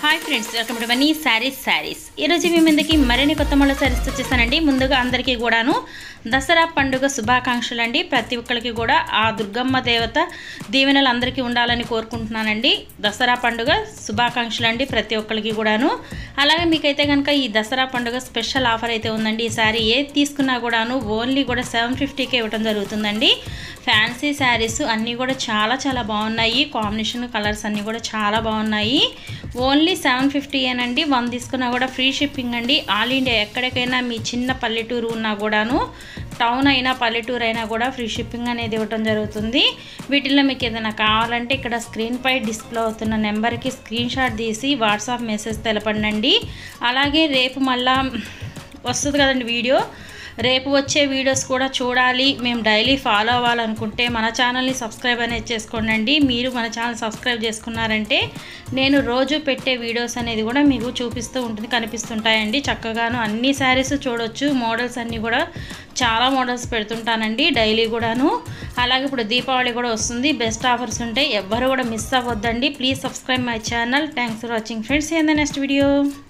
hi friends welcome to money saris saris ఈరోజు మీ ముందుకి మరిన్ని కొత్త మళ్ళీ శారీస్ వచ్చేసానండి ముందుగా అందరికీ కూడాను దసరా పండుగ శుభాకాంక్షలు అండి ప్రతి ఒక్కరికి కూడా ఆ దుర్గమ్మ దేవత దీవెనలు అందరికీ ఉండాలని కోరుకుంటున్నానండి దసరా పండుగ శుభాకాంక్షలు అండి ప్రతి ఒక్కరికి కూడాను అలాగే మీకైతే కనుక ఈ దసరా పండుగ స్పెషల్ ఆఫర్ అయితే ఉందండి ఈ శారీ ఏది తీసుకున్నా కూడాను ఓన్లీ కూడా సెవెన్ ఫిఫ్టీకే ఇవ్వడం జరుగుతుందండి ఫ్యాన్సీ శారీస్ అన్నీ కూడా చాలా చాలా బాగున్నాయి కాంబినేషన్ కలర్స్ అన్నీ కూడా చాలా బాగున్నాయి ఓన్లీ సెవెన్ ఫిఫ్టీ ఏనండి వన్ తీసుకున్నా కూడా ఫ్రీ షిప్పింగ్ అండి ఆల్ ఇండియా ఎక్కడికైనా మీ చిన్న పల్లెటూరు ఉన్నా కూడాను టౌన్ అయినా పల్లెటూరు అయినా కూడా ఫ్రీ షిప్పింగ్ అనేది ఇవ్వడం జరుగుతుంది వీటిల్లో మీకు ఏదైనా కావాలంటే ఇక్కడ స్క్రీన్పై డిస్ప్లే అవుతున్న నెంబర్కి స్క్రీన్ షాట్ తీసి వాట్సాప్ మెసేజ్ తెలపండి అలాగే రేపు మళ్ళా వస్తుంది కదండి వీడియో రేపు వచ్చే వీడియోస్ కూడా చూడాలి మేము డైలీ ఫాలో అవ్వాలనుకుంటే మన ఛానల్ని సబ్స్క్రైబ్ అనేది చేసుకోండి మీరు మన ఛానల్ సబ్స్క్రైబ్ చేసుకున్నారంటే నేను రోజు పెట్టే వీడియోస్ అనేది కూడా మీకు చూపిస్తూ ఉంటుంది కనిపిస్తుంటాయండి చక్కగాను అన్ని శారీస్ చూడొచ్చు మోడల్స్ అన్నీ కూడా చాలా మోడల్స్ పెడుతుంటానండి డైలీ కూడాను అలాగే ఇప్పుడు దీపావళి కూడా వస్తుంది బెస్ట్ ఆఫర్స్ ఉంటాయి ఎవ్వరు కూడా మిస్ అవ్వద్దండి please subscribe my channel thanks for watching friends ఏందా నెక్స్ట్ వీడియో